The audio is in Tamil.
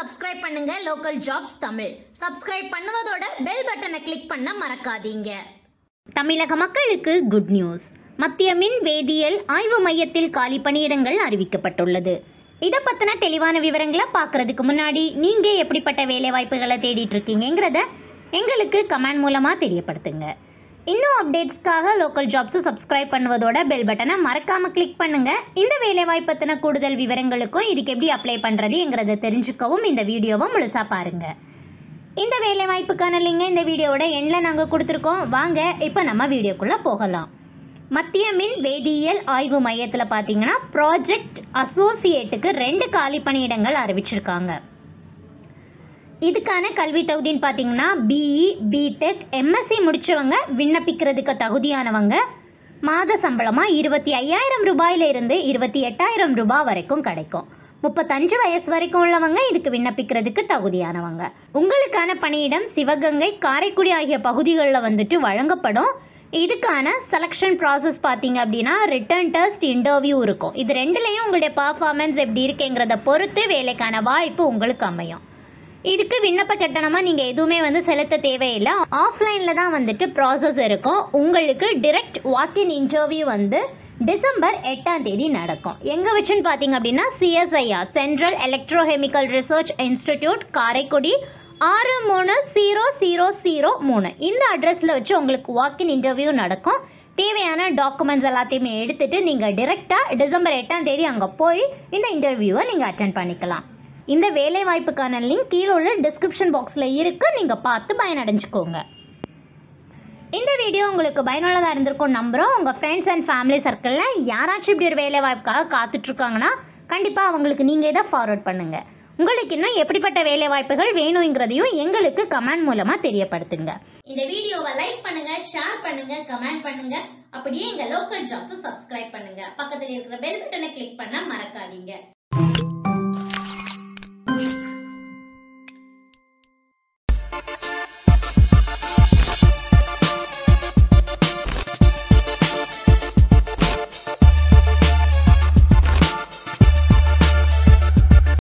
சப்ஸ்கிரைப் பண்ணுங்க லோக்கல் ஜாப்ஸ் தமிழ் சப்ஸ்கிரைப் பண்ணுவதோட பெல் பட்டனை கிளிக் பண்ண மறக்காதீங்க தமிழக மக்களுக்கு குட் நியூஸ் மத்திய மின் வேதியியல் ஆய்வு மையத்தில் காலி பணியிடங்கள் அறிவிக்கப்பட்டுள்ளது இதை பத்தின தெளிவான விவரங்களை பார்க்கறதுக்கு முன்னாடி நீங்க எப்படிப்பட்ட வேலை வாய்ப்புகளை தேடிட்டு இருக்கீங்கிறத எங்களுக்கு கமெண்ட் மூலமா தெரியப்படுத்துங்க இன்னும் அப்டேட்ஸ்க்காக லோக்கல் ஜாப்ஸ் சப்ஸ்கிரைப் பண்ணுவதோட பெல் பட்டனை மறக்காம கிளிக் பண்ணுங்க இந்த வேலை வாய்ப்பு பத்தின கூடுதல் விவரங்களுக்கும் இதுக்கு எப்படி அப்ளை பண்றதுங்கிறத தெரிஞ்சுக்கவும் இந்த வீடியோவை முழுசா பாருங்க இந்த வேலை வாய்ப்புக்கான லிங்கை இந்த வீடியோவோட எண்ணில் நாங்கள் கொடுத்துருக்கோம் வாங்க இப்போ நம்ம வீடியோக்குள்ளே போகலாம் மத்திய மின் வேதியியல் ஆய்வு மையத்தில் பார்த்தீங்கன்னா ப்ராஜெக்ட் அசோசியேட்டுக்கு ரெண்டு காலி பணியிடங்கள் அறிவிச்சிருக்காங்க இதுக்கான கல்வி தகுதின்னு பார்த்தீங்கன்னா பிஇ பிடெக் எம்எஸ்சி முடிச்சவங்க விண்ணப்பிக்கிறதுக்கு தகுதியானவங்க மாத சம்பளமாக இருபத்தி ஐயாயிரம் ரூபாயில இருந்து இருபத்தி எட்டாயிரம் ரூபாய் வரைக்கும் கிடைக்கும் முப்பத்தஞ்சு வயசு வரைக்கும் உள்ளவங்க இதுக்கு விண்ணப்பிக்கிறதுக்கு தகுதியானவங்க உங்களுக்கான பணியிடம் சிவகங்கை காரைக்குடி ஆகிய பகுதிகளில் வந்துட்டு வழங்கப்படும் இதுக்கான செலெக்ஷன் ப்ராசஸ் பார்த்தீங்க அப்படின்னா ரிட்டர்ன் டெஸ்ட் இன்டர்வியூ இருக்கும் இது ரெண்டுலேயும் உங்களுடைய பர்ஃபார்மன்ஸ் எப்படி இருக்குங்கிறத பொறுத்து வேலைக்கான வாய்ப்பு உங்களுக்கு அமையும் இதுக்கு விண்ணப்ப கட்டணமாக நீங்கள் எதுவுமே வந்து செலுத்த தேவையில்லை ஆஃப்லைனில் தான் வந்துட்டு ப்ராசஸ் இருக்கும் உங்களுக்கு டிரெக்ட் வாக்கின் இன்டர்வியூ வந்து டிசம்பர் எட்டாம் தேதி நடக்கும் எங்கே வச்சுன்னு பார்த்தீங்க அப்படின்னா CSIR central electrochemical research institute Karaikudi ஆறு மூணு ஜீரோ ஜீரோ ஜீரோ மூணு இந்த அட்ரஸில் வச்சு உங்களுக்கு வாக்கின் இன்டர்வியூ நடக்கும் தேவையான டாக்குமெண்ட்ஸ் எல்லாத்தையுமே எடுத்துட்டு நீங்கள் டிரெக்டாக டிசம்பர் எட்டாம் தேதி அங்கே போய் இந்த இன்டர்வியூவை நீங்கள் அட்டன் பண்ணிக்கலாம் இந்த வேலை வாய்ப்புக்கான லிங்க் கீழே உள்ள டிஸ்கிரிப்ஷன் பாக்ஸில் இருக்கு நீங்கள் பார்த்து பயனடைஞ்சுக்கோங்க இந்த வீடியோ உங்களுக்கு பயனுள்ளதாக இருந்திருக்கும் நம்புகிறோம் உங்கள் ஃப்ரெண்ட்ஸ் அண்ட் ஃபேமிலி சர்க்கிளில் யாராச்சும் இப்படி ஒரு வேலை வாய்ப்புக்காக காத்துட்ருக்காங்கன்னா கண்டிப்பாக அவங்களுக்கு நீங்கள் இதை ஃபார்வர்ட் பண்ணுங்கள் உங்களுக்கு இன்னும் எப்படிப்பட்ட வேலை வாய்ப்புகள் வேணுங்கிறதையும் எங்களுக்கு கமெண்ட் மூலமாக தெரியப்படுத்துங்க இந்த வீடியோவை லைக் பண்ணுங்க ஷேர் பண்ணுங்க கமெண்ட் பண்ணுங்க அப்படியே எங்க லோக்கல் ஜாப்ஸ் சப்ஸ்கிரைப் பண்ணுங்க பக்கத்துல இருக்கிற பெல் பட்டனை கிளிக் பண்ண மறக்காதீங்க